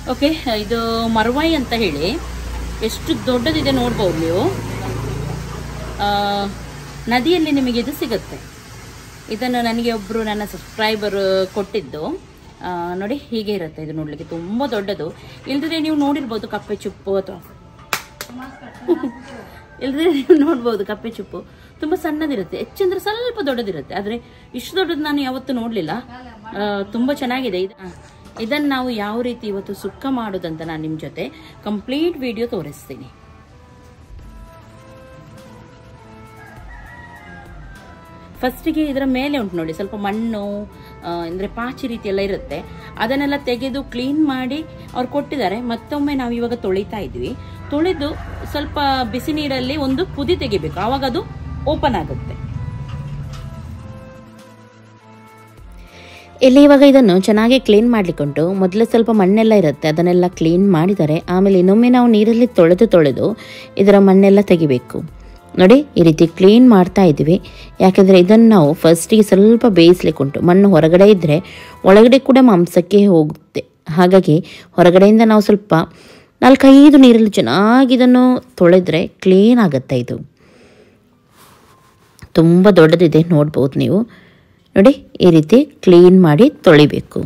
Okay ಇದು ಮರ್ವಾಯಿ ಅಂತ ಹೇಳಿ ಎಷ್ಟು ದೊಡ್ಡದಿದೆ ನೋಡ್ಬೋದು ನೀವು ಆ, ನದಿಯಲ್ಲಿ ನಿಮಗೆ ಇದು ಸಿಗುತ್ತೆ ಇದನ್ನು ನನಗೆ ಒಬ್ಬರು ನನ್ನ ಸಬ್ಸ್ಕ್ರೈಬರ್ ಕೊಟ್ಟಿದ್ದು ಆ, ನೋಡಿ ಹೀಗೆ ಇರುತ್ತೆ ಇದು ನೋಡಲಿಕ್ಕೆ ತುಂಬ ದೊಡ್ಡದು ಇಲ್ದಿದ್ರೆ ನೀವು ನೋಡಿರ್ಬೋದು ಕಪ್ಪೆ ಚುಪ್ಪು ಅಥವಾ ಇಲ್ದಿದ್ರೆ ನೀವು ನೋಡ್ಬೋದು ಕಪ್ಪೆ ಚುಪ್ಪು ತುಂಬ ಸಣ್ಣದಿರುತ್ತೆ ಹೆಚ್ಚಂದ್ರೆ ಸ್ವಲ್ಪ ದೊಡ್ಡದಿರುತ್ತೆ ಆದರೆ ಇಷ್ಟು ದೊಡ್ಡದು ನಾನು ಯಾವತ್ತೂ ನೋಡಲಿಲ್ಲ ತುಂಬ ಚೆನ್ನಾಗಿದೆ ಇದು ಆ, ಇದನ್ನು ನಾವು ಯಾವ ರೀತಿ ಇವತ್ತು ಸುಕ್ಕ ಮಾಡೋದಂತ ನಾನು ನಿಮ್ಮ ಜೊತೆ ಕಂಪ್ಲೀಟ್ ವಿಡಿಯೋ ತೋರಿಸ್ತೀನಿ ಫಸ್ಟಿಗೆ ಇದರ ಮೇಲೆ ಉಂಟು ನೋಡಿ ಸ್ವಲ್ಪ ಮಣ್ಣು ಆ, ಅಂದ್ರೆ ಪಾಚಿ ರೀತಿ ಎಲ್ಲ ಇರುತ್ತೆ ಅದನ್ನೆಲ್ಲ ತೆಗೆದು ಕ್ಲೀನ್ ಮಾಡಿ ಅವ್ರು ಕೊಟ್ಟಿದ್ದಾರೆ ಮತ್ತೊಮ್ಮೆ ನಾವು ಇವಾಗ ತೊಳಿತಾ ಇದ್ವಿ ತೊಳೆದು ಸ್ವಲ್ಪ ಬಿಸಿ ನೀರಲ್ಲಿ ಒಂದು ಕುದಿ ತೆಗಿಬೇಕು ಆವಾಗ ಅದು ಓಪನ್ ಆಗುತ್ತೆ ಇಲ್ಲಿ ಇವಾಗ ಇದನ್ನು ಚೆನ್ನಾಗಿ ಕ್ಲೀನ್ ಮಾಡ್ಲಿಕ್ಕುಂಟು ಮೊದಲೇ ಸ್ವಲ್ಪ ಮಣ್ಣೆಲ್ಲ ಇರುತ್ತೆ ಅದನ್ನೆಲ್ಲ ಕ್ಲೀನ್ ಮಾಡಿದ್ದಾರೆ ಆಮೇಲೆ ಇನ್ನೊಮ್ಮೆ ನಾವು ನೀರಲ್ಲಿ ತೊಳೆದು ತೊಳೆದು ಇದರ ಮಣ್ಣೆಲ್ಲ ತೆಗಿಬೇಕು ನೋಡಿ ಈ ರೀತಿ ಕ್ಲೀನ್ ಮಾಡ್ತಾ ಇದ್ದೀವಿ ಯಾಕೆಂದರೆ ಇದನ್ನು ನಾವು ಫಸ್ಟಿಗೆ ಸ್ವಲ್ಪ ಬೇಯಿಸ್ಲಿಕ್ಕುಂಟು ಮಣ್ಣು ಹೊರಗಡೆ ಇದ್ದರೆ ಒಳಗಡೆ ಕೂಡ ಮಾಂಸಕ್ಕೆ ಹೋಗುತ್ತೆ ಹಾಗಾಗಿ ಹೊರಗಡೆಯಿಂದ ನಾವು ಸ್ವಲ್ಪ ನಾಲ್ಕೈದು ನೀರಲ್ಲಿ ಚೆನ್ನಾಗಿ ಇದನ್ನು ತೊಳೆದ್ರೆ ಕ್ಲೀನ್ ಆಗುತ್ತೆ ಇದು ತುಂಬ ದೊಡ್ಡದಿದೆ ನೋಡ್ಬೋದು ನೀವು ನೋಡಿ ಈ ರೀತಿ ಕ್ಲೀನ್ ಮಾಡಿ ತೊಳಿಬೇಕು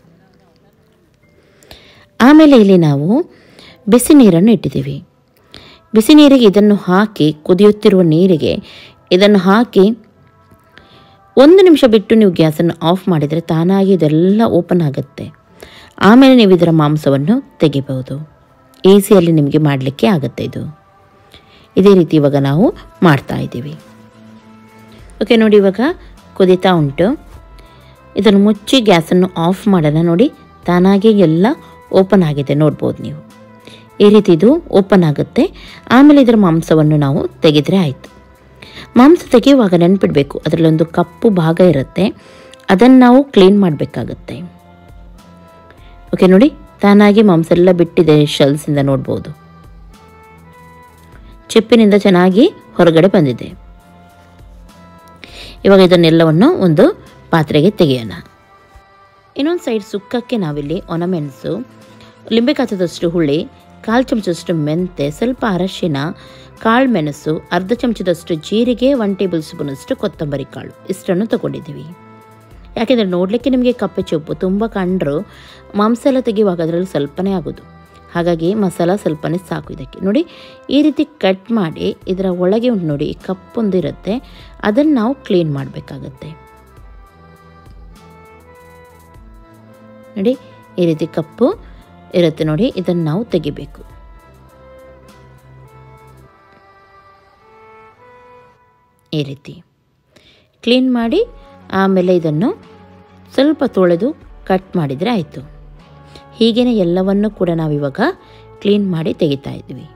ಆಮೇಲೆ ಇಲ್ಲಿ ನಾವು ಬಿಸಿ ನೀರನ್ನು ಇಟ್ಟಿದ್ದೀವಿ ಬಿಸಿ ನೀರಿಗೆ ಇದನ್ನು ಹಾಕಿ ಕುದಿಯುತ್ತಿರುವ ನೀರಿಗೆ ಇದನ್ನು ಹಾಕಿ ಒಂದು ನಿಮಿಷ ಬಿಟ್ಟು ನೀವು ಗ್ಯಾಸನ್ನು ಆಫ್ ಮಾಡಿದರೆ ತಾನಾಗಿ ಇದೆಲ್ಲ ಓಪನ್ ಆಗುತ್ತೆ ಆಮೇಲೆ ನೀವು ಇದರ ಮಾಂಸವನ್ನು ತೆಗಿಬಹುದು ಈಸಿಯಲ್ಲಿ ನಿಮಗೆ ಮಾಡಲಿಕ್ಕೆ ಆಗುತ್ತೆ ಇದು ಇದೇ ರೀತಿ ಇವಾಗ ನಾವು ಮಾಡ್ತಾ ಇದ್ದೀವಿ ಓಕೆ ನೋಡಿ ಇವಾಗ ಕುದೀತಾ ಉಂಟು ಇದನ್ನು ಮುಚ್ಚಿ ಗ್ಯಾಸನ್ನು ಆಫ್ ಮಾಡೋಣ ನೋಡಿ ತಾನಾಗೆ ಎಲ್ಲ ಓಪನ್ ಆಗಿದೆ ನೋಡ್ಬೋದು ನೀವು ಈ ರೀತಿ ಇದು ಓಪನ್ ಆಗುತ್ತೆ ಆಮೇಲೆ ಇದರ ಮಾಂಸವನ್ನು ನಾವು ತೆಗೆದರೆ ಆಯಿತು ಮಾಂಸ ತೆಗೆಯುವಾಗ ನೆನ್ಪಿಡಬೇಕು ಅದರಲ್ಲೊಂದು ಕಪ್ಪು ಭಾಗ ಇರುತ್ತೆ ಅದನ್ನು ನಾವು ಕ್ಲೀನ್ ಮಾಡಬೇಕಾಗತ್ತೆ ಓಕೆ ನೋಡಿ ತಾನಾಗಿ ಮಾಂಸ ಎಲ್ಲ ಬಿಟ್ಟಿದೆ ಶೆಲ್ಸಿಂದ ನೋಡ್ಬೋದು ಚಿಪ್ಪಿನಿಂದ ಚೆನ್ನಾಗಿ ಹೊರಗಡೆ ಬಂದಿದೆ ಇವಾಗ ಇದನ್ನೆಲ್ಲವನ್ನು ಒಂದು ಪಾತ್ರೆಗೆ ತೆಗೆಯೋಣ ಇನ್ನೊಂದು ಸೈಡ್ ಸುಕ್ಕಕ್ಕೆ ನಾವಿಲ್ಲಿ ಒಣಮೆಣಸು ಲಿಂಬೆಕಾಚದಷ್ಟು ಹುಳಿ ಕಾಲು ಚಮಚದಷ್ಟು ಮೆಂತೆ ಸ್ವಲ್ಪ ಅರಶಿನ ಕಾಳು ಮೆಣಸು ಅರ್ಧ ಚಮಚದಷ್ಟು ಜೀರಿಗೆ ಒನ್ ಟೇಬಲ್ ಸ್ಪೂನಷ್ಟು ಕೊತ್ತಂಬರಿ ಕಾಳು ಇಷ್ಟನ್ನು ತಗೊಂಡಿದ್ದೀವಿ ಯಾಕೆಂದರೆ ನೋಡಲಿಕ್ಕೆ ನಿಮಗೆ ಕಪ್ಪೆ ಚೊಪ್ಪು ತುಂಬ ಕಂಡರೂ ಮಾಂಸ ಎಲ್ಲ ತೆಗೆಯುವಾಗ ಅದರಲ್ಲಿ ಸ್ವಲ್ಪನೇ ಆಗೋದು ಹಾಗಾಗಿ ಮಸಾಲ ಸ್ವಲ್ಪನೇ ಸಾಕು ಇದಕ್ಕೆ ನೋಡಿ ಈ ರೀತಿ ಕಟ್ ಮಾಡಿ ಇದರ ಒಳಗೆ ಉಂಟು ನೋಡಿ ಈ ಕಪ್ಪೊಂದು ಇರುತ್ತೆ ಅದನ್ನು ನಾವು ಕ್ಲೀನ್ ಮಾಡಬೇಕಾಗತ್ತೆ ನೋಡಿ ಈ ರೀತಿ ಕಪ್ಪು ಇರುತ್ತೆ ನೋಡಿ ಇದನ್ನು ನಾವು ತೆಗಿಬೇಕು ಈ ರೀತಿ ಕ್ಲೀನ್ ಮಾಡಿ ಆಮೇಲೆ ಇದನ್ನು ಸ್ವಲ್ಪ ತೊಳೆದು ಕಟ್ ಮಾಡಿದರೆ ಆಯಿತು ಹೀಗೇ ಎಲ್ಲವನ್ನು ಕೂಡ ನಾವಿವಾಗ ಕ್ಲೀನ್ ಮಾಡಿ ತೆಗಿತಾ ಇದ್ವಿ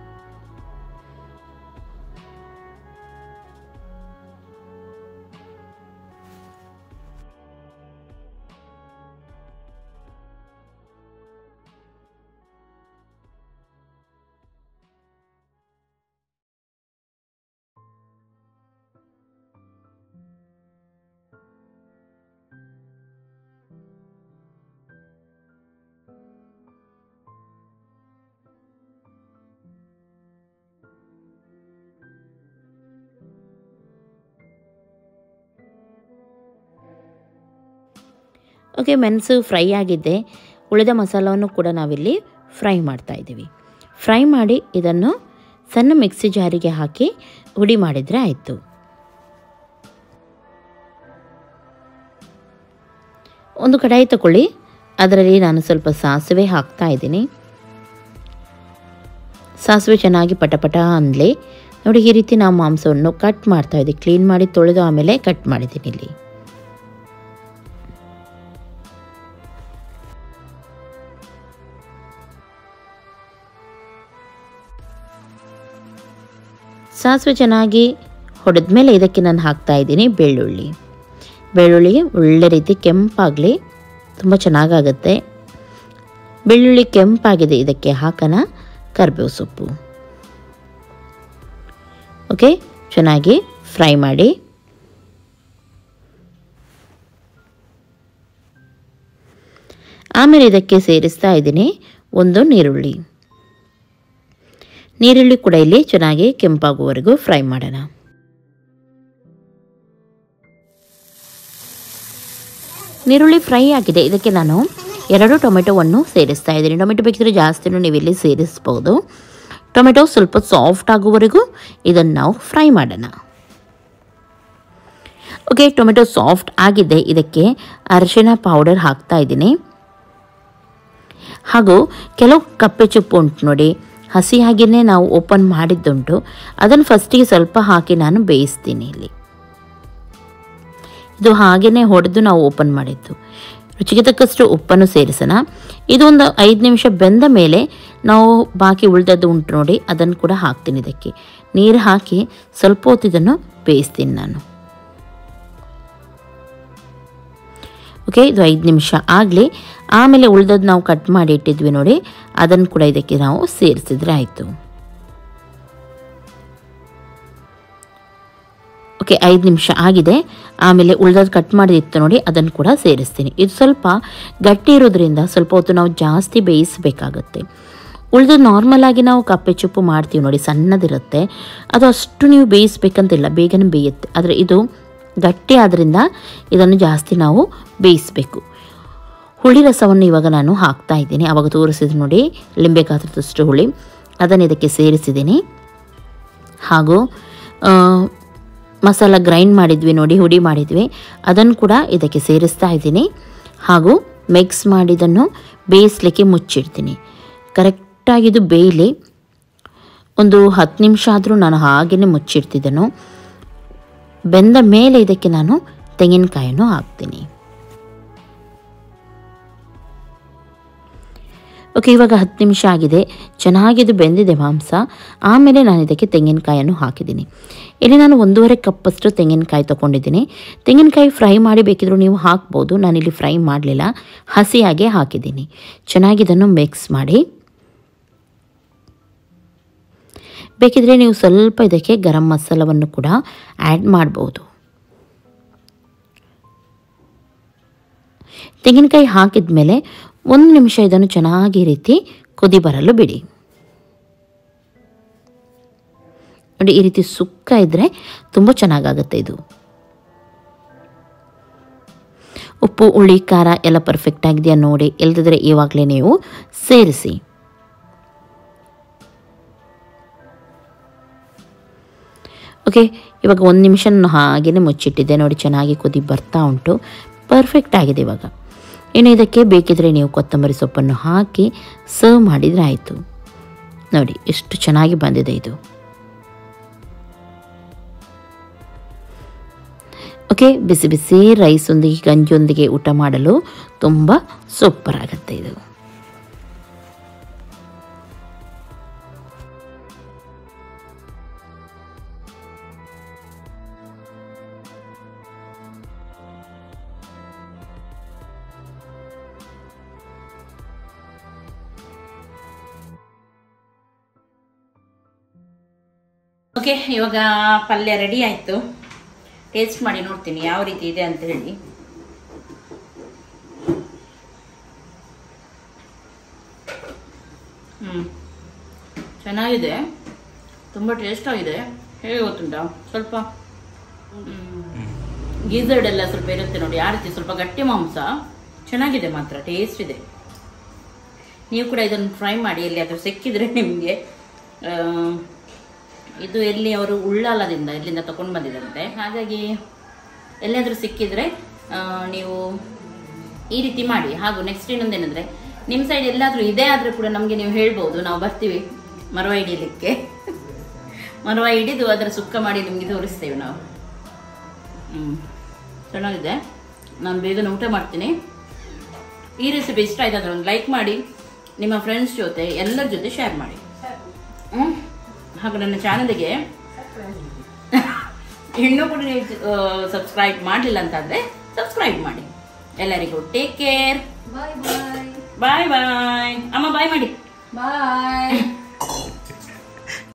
ಓಕೆ ಮೆಣಸು ಫ್ರೈ ಆಗಿದೆ ಉಳಿದ ಮಸಾಲವನ್ನು ಕೂಡ ನಾವಿಲ್ಲಿ ಫ್ರೈ ಮಾಡ್ತಾ ಇದ್ದೀವಿ ಫ್ರೈ ಮಾಡಿ ಇದನ್ನು ಸಣ್ಣ ಮಿಕ್ಸಿ ಜಾರಿಗೆ ಹಾಕಿ ಹುಡಿ ಮಾಡಿದರೆ ಆಯಿತು ಒಂದು ಕಡಾಯಿ ತಗೊಳ್ಳಿ ಅದರಲ್ಲಿ ನಾನು ಸ್ವಲ್ಪ ಸಾಸಿವೆ ಹಾಕ್ತಾ ಇದ್ದೀನಿ ಸಾಸಿವೆ ಚೆನ್ನಾಗಿ ಪಟಪಟ ಅಂದಲಿ ನೋಡಿ ಈ ರೀತಿ ನಾವು ಮಾಂಸವನ್ನು ಕಟ್ ಮಾಡ್ತಾ ಇದ್ದೀವಿ ಕ್ಲೀನ್ ಮಾಡಿ ತೊಳೆದು ಆಮೇಲೆ ಕಟ್ ಮಾಡಿದ್ದೀನಿ ಇಲ್ಲಿ ಸಾಸಿವೆ ಚೆನ್ನಾಗಿ ಹೊಡೆದ ಮೇಲೆ ಇದಕ್ಕೆ ನಾನು ಹಾಕ್ತಾ ಇದ್ದೀನಿ ಬೆಳ್ಳುಳ್ಳಿ ಬೆಳ್ಳುಳ್ಳಿ ಒಳ್ಳೆ ರೀತಿ ಕೆಂಪಾಗಲಿ ತುಂಬ ಚೆನ್ನಾಗಾಗುತ್ತೆ ಬೆಳ್ಳುಳ್ಳಿ ಕೆಂಪಾಗಿದೆ ಇದಕ್ಕೆ ಹಾಕೋಣ ಕರಿಬೇವು ಸೊಪ್ಪು ಓಕೆ ಚೆನ್ನಾಗಿ ಫ್ರೈ ಮಾಡಿ ಆಮೇಲೆ ಇದಕ್ಕೆ ಸೇರಿಸ್ತಾ ಇದ್ದೀನಿ ಒಂದು ನೀರುಳ್ಳಿ ನೀರುಳ್ಳಿ ಕೂಡ ಇಲ್ಲಿ ಚೆನ್ನಾಗಿ ಕೆಂಪಾಗುವವರೆಗೂ ಫ್ರೈ ಮಾಡೋಣ ನೀರುಳ್ಳಿ ಫ್ರೈ ಆಗಿದೆ ಇದಕ್ಕೆ ನಾನು ಎರಡು ಟೊಮೆಟೊವನ್ನು ಸೇರಿಸ್ತಾ ಇದ್ದೀನಿ ಟೊಮೆಟೊ ಬೇಕಿದ್ರೆ ಜಾಸ್ತಿನೂ ನೀವು ಇಲ್ಲಿ ಸೇರಿಸ್ಬೋದು ಟೊಮೆಟೊ ಸ್ವಲ್ಪ ಸಾಫ್ಟ್ ಆಗುವವರೆಗೂ ಇದನ್ನು ನಾವು ಫ್ರೈ ಮಾಡೋಣ ಓಕೆ ಟೊಮೆಟೊ ಸಾಫ್ಟ್ ಆಗಿದೆ ಇದಕ್ಕೆ ಅರಿಶಿಣ ಪೌಡರ್ ಹಾಕ್ತಾ ಇದ್ದೀನಿ ಹಾಗೂ ಕೆಲವು ಕಪ್ಪೆ ಚುಪ್ಪು ಉಂಟು ನೋಡಿ ಹಸಿಯಾಗಿಯೇ ನಾವು ಓಪನ್ ಮಾಡಿದ್ದುಂಟು ಅದನ್ನು ಫಸ್ಟಿಗೆ ಸ್ವಲ್ಪ ಹಾಕಿ ನಾನು ಬೇಯಿಸ್ತೀನಿ ಇಲ್ಲಿ ಇದು ಹಾಗೆಯೇ ಹೊಡೆದು ನಾವು ಓಪನ್ ಮಾಡಿದ್ದು ರುಚಿಗೆ ತಕ್ಕಷ್ಟು ಉಪ್ಪನ್ನು ಸೇರಿಸೋಣ ಇದೊಂದು ಐದು ನಿಮಿಷ ಬೆಂದ ಮೇಲೆ ನಾವು ಬಾಕಿ ಉಳಿದದ್ದು ಉಂಟು ನೋಡಿ ಅದನ್ನು ಕೂಡ ಹಾಕ್ತೀನಿ ಇದಕ್ಕೆ ನೀರು ಹಾಕಿ ಸ್ವಲ್ಪ ಹೊತ್ತು ಇದನ್ನು ಬೇಯಿಸ್ತೀನಿ ನಾನು ಓಕೆ ಇದು ಐದು ನಿಮಿಷ ಆಗಲಿ ಆಮೇಲೆ ಉಳಿದದ್ದು ನಾವು ಕಟ್ ಮಾಡಿ ಇಟ್ಟಿದ್ವಿ ನೋಡಿ ಅದನ್ನು ಕೂಡ ಇದಕ್ಕೆ ನಾವು ಸೇರಿಸಿದ್ರೆ ಆಯಿತು ಓಕೆ ಐದು ನಿಮಿಷ ಆಗಿದೆ ಆಮೇಲೆ ಉಳ್ದದ್ದು ಕಟ್ ಮಾಡಿದಿತ್ತು ನೋಡಿ ಅದನ್ನು ಕೂಡ ಸೇರಿಸ್ತೀನಿ ಇದು ಸ್ವಲ್ಪ ಗಟ್ಟಿ ಇರೋದ್ರಿಂದ ಸ್ವಲ್ಪ ಹೊತ್ತು ನಾವು ಜಾಸ್ತಿ ಬೇಯಿಸಬೇಕಾಗುತ್ತೆ ಉಳಿದು ನಾರ್ಮಲ್ ಆಗಿ ನಾವು ಕಪ್ಪೆ ಚುಪ್ಪು ಮಾಡ್ತೀವಿ ನೋಡಿ ಸಣ್ಣದಿರುತ್ತೆ ಅದು ಅಷ್ಟು ನೀವು ಬೇಯಿಸ್ಬೇಕಂತಿಲ್ಲ ಬೇಗನೆ ಬೇಯುತ್ತೆ ಆದರೆ ಇದು ಗಟ್ಟಿ ಆದ್ದರಿಂದ ಇದನ್ನು ಜಾಸ್ತಿ ನಾವು ಬೇಯಿಸಬೇಕು ಹುಳಿ ರಸವನ್ನು ಇವಾಗ ನಾನು ಹಾಕ್ತಾ ಇದ್ದೀನಿ ಆವಾಗ ತೋರಿಸಿದ್ರು ನೋಡಿ ಲಿಂಬೆ ಗಾತ್ರದಷ್ಟು ಹುಳಿ ಅದನ್ನು ಇದಕ್ಕೆ ಸೇರಿಸಿದ್ದೀನಿ ಹಾಗೂ ಆ, ಮಸಾಲ ಗ್ರೈಂಡ್ ಮಾಡಿದ್ವಿ ನೋಡಿ ಹುಡಿ ಮಾಡಿದ್ವಿ ಅದನ್ನು ಕೂಡ ಇದಕ್ಕೆ ಸೇರಿಸ್ತಾ ಇದ್ದೀನಿ ಹಾಗೂ ಮಿಕ್ಸ್ ಮಾಡಿದ್ದನ್ನು ಬೇಯಿಸ್ಲಿಕ್ಕೆ ಮುಚ್ಚಿಡ್ತೀನಿ ಕರೆಕ್ಟಾಗಿದು ಬೇಯಲಿ ಒಂದು ಹತ್ತು ನಿಮಿಷ ಆದರೂ ನಾನು ಹಾಗೆಯೇ ಮುಚ್ಚಿಡ್ತಿದ್ದನು ಬೆಂದ ಮೇಲೆ ಇದಕ್ಕೆ ನಾನು ತೆಂಗಿನಕಾಯನ್ನು ಹಾಕ್ತೀನಿ ಓಕೆ ಇವಾಗ ಹತ್ತು ನಿಮಿಷ ಆಗಿದೆ ಚೆನ್ನಾಗಿದು ಬೆಂದಿದೆ ಮಾಂಸ ಆಮೇಲೆ ನಾನು ಇದಕ್ಕೆ ತೆಂಗಿನಕಾಯನ್ನು ಹಾಕಿದ್ದೀನಿ ಇಲ್ಲಿ ನಾನು ಒಂದೂವರೆ ಕಪ್ಪಷ್ಟು ತೆಂಗಿನಕಾಯಿ ತೊಗೊಂಡಿದ್ದೀನಿ ತೆಂಗಿನಕಾಯಿ ಫ್ರೈ ಮಾಡಿ ಬೇಕಿದ್ರೂ ನೀವು ಹಾಕ್ಬೋದು ನಾನಿಲ್ಲಿ ಫ್ರೈ ಮಾಡಲಿಲ್ಲ ಹಸಿಯಾಗೆ ಹಾಕಿದ್ದೀನಿ ಚೆನ್ನಾಗಿ ಇದನ್ನು ಮಿಕ್ಸ್ ಮಾಡಿ ಬೇಕಿದ್ರೆ ನೀವು ಸ್ವಲ್ಪ ಇದಕ್ಕೆ ಗರಂ ಮಸಾಲವನ್ನು ಕೂಡ ಆ್ಯಡ್ ಮಾಡ್ಬೋದು ತೆಂಗಿನಕಾಯಿ ಹಾಕಿದ ಮೇಲೆ ಒಂದು ನಿಮಿಷ ಇದನ್ನು ಚೆನ್ನಾಗಿ ಈ ರೀತಿ ಕುದಿ ಬರಲು ಬಿಡಿ ನೋಡಿ ಈ ರೀತಿ ಸುಕ್ಕ ಇದ್ದರೆ ತುಂಬ ಚೆನ್ನಾಗಾಗುತ್ತೆ ಇದು ಉಪ್ಪು ಹುಳಿ ಖಾರ ಎಲ್ಲ ಪರ್ಫೆಕ್ಟ್ ಆಗಿದೆಯಾ ನೋಡಿ ಇಲ್ದಿದ್ರೆ ಇವಾಗಲೇ ನೀವು ಸೇರಿಸಿ ಓಕೆ ಇವಾಗ ಒಂದು ನಿಮಿಷ ನಾನು ಹಾಗೇ ಮುಚ್ಚಿಟ್ಟಿದ್ದೆ ನೋಡಿ ಚೆನ್ನಾಗಿ ಕುದಿ ಬರ್ತಾ ಉಂಟು ಪರ್ಫೆಕ್ಟ್ ಆಗಿದೆ ಇವಾಗ ಇನ್ನು ಇದಕ್ಕೆ ಬೇಕಿದ್ರೆ ನೀವು ಕೊತ್ತಂಬರಿ ಸೊಪ್ಪನ್ನು ಹಾಕಿ ಸರ್ವ್ ಮಾಡಿದರೆ ಆಯಿತು ನೋಡಿ ಎಷ್ಟು ಚೆನ್ನಾಗಿ ಬಂದಿದೆ ಇದು ಓಕೆ ಬಿಸಿ ಬಿಸಿ ರೈಸೊಂದಿಗೆ ಗಂಜಿಯೊಂದಿಗೆ ಊಟ ಮಾಡಲು ತುಂಬ ಸೂಪರ್ ಆಗುತ್ತೆ ಇದು ಓಕೆ ಇವಾಗ ಪಲ್ಯ ರೆಡಿ ಆಯಿತು ಟೇಸ್ಟ್ ಮಾಡಿ ನೋಡ್ತೀನಿ ಯಾವ ರೀತಿ ಇದೆ ಅಂತ ಹೇಳಿ ಹ್ಞೂ ಚೆನ್ನಾಗಿದೆ ತುಂಬ ಟೇಸ್ಟ್ ಆಗಿದೆ ಹೇಗೆ ಗೊತ್ತುಂಟಾ ಸ್ವಲ್ಪ ಗೀಸರ್ಡ್ ಎಲ್ಲ ಸ್ವಲ್ಪ ಇರುತ್ತೆ ನೋಡಿ ಆ ರೀತಿ ಸ್ವಲ್ಪ ಗಟ್ಟಿ ಮಾಂಸ ಚೆನ್ನಾಗಿದೆ ಮಾತ್ರ ಟೇಸ್ಟ್ ಇದೆ ನೀವು ಕೂಡ ಇದನ್ನು ಫ್ರೈ ಮಾಡಿ ಎಲ್ಲಿಯಾದರೂ ಸಿಕ್ಕಿದ್ರೆ ನಿಮಗೆ ಇದು ಎಲ್ಲಿ ಅವರು ಉಳ್ಳಾಲದಿಂದ ಇಲ್ಲಿಂದ ತಗೊಂಡು ಬಂದಿದಂತೆ ಹಾಗಾಗಿ ಎಲ್ಲಿಯಾದರೂ ಸಿಕ್ಕಿದ್ರೆ ಆ, ನೀವು ಈ ರೀತಿ ಮಾಡಿ ಹಾಗೂ ನೆಕ್ಸ್ಟ್ ಇನ್ನೊಂದೇನೆಂದರೆ ನಿಮ್ಮ ಸೈಡ್ ಎಲ್ಲಾದರೂ ಇದೆ ಆದರೂ ಕೂಡ ನಮಗೆ ನೀವು ಹೇಳ್ಬೋದು ನಾವು ಬರ್ತೀವಿ ಮರವ ಹಿಡಿಯಲಿಕ್ಕೆ ಮರವ ಹಿಡಿದು ಅದರ ಸುಕ್ಕ ಮಾಡಿ ನಿಮಗೆ ತೋರಿಸ್ತೇವೆ ನಾವು ಹ್ಞೂ ಚೆನ್ನಾಗಿದೆ ನಾನು ಬೇಗನೆ ಊಟ ಮಾಡ್ತೀನಿ ಈ ರೆಸಿಪಿ ಇಷ್ಟ ಆಯ್ತಾದ್ರೆ ಒಂದು ಲೈಕ್ ಮಾಡಿ ನಿಮ್ಮ ಫ್ರೆಂಡ್ಸ್ ಜೊತೆ ಎಲ್ಲರ ಜೊತೆ ಶೇರ್ ಮಾಡಿ ಹ್ಮ್? ಹಾಗೂ ನನ್ನ ಚಾನಲ್ಗೆ ಇನ್ನೂ ಕೂಡ ನೀವು ಸಬ್ಸ್ಕ್ರೈಬ್ ಮಾಡಲಿಲ್ಲ ಅಂತಂದ್ರೆ ಸಬ್ಸ್ಕ್ರೈಬ್ ಮಾಡಿ ಎಲ್ಲರಿಗೂ ಟೇಕ್ ಕೇರ್ ಬಾಯ್ ಬಾಯ್ ಬಾಯ್ ಬಾಯ್ ಅಮ್ಮ ಬಾಯ್ ಮಾಡಿ ಬಾಯ್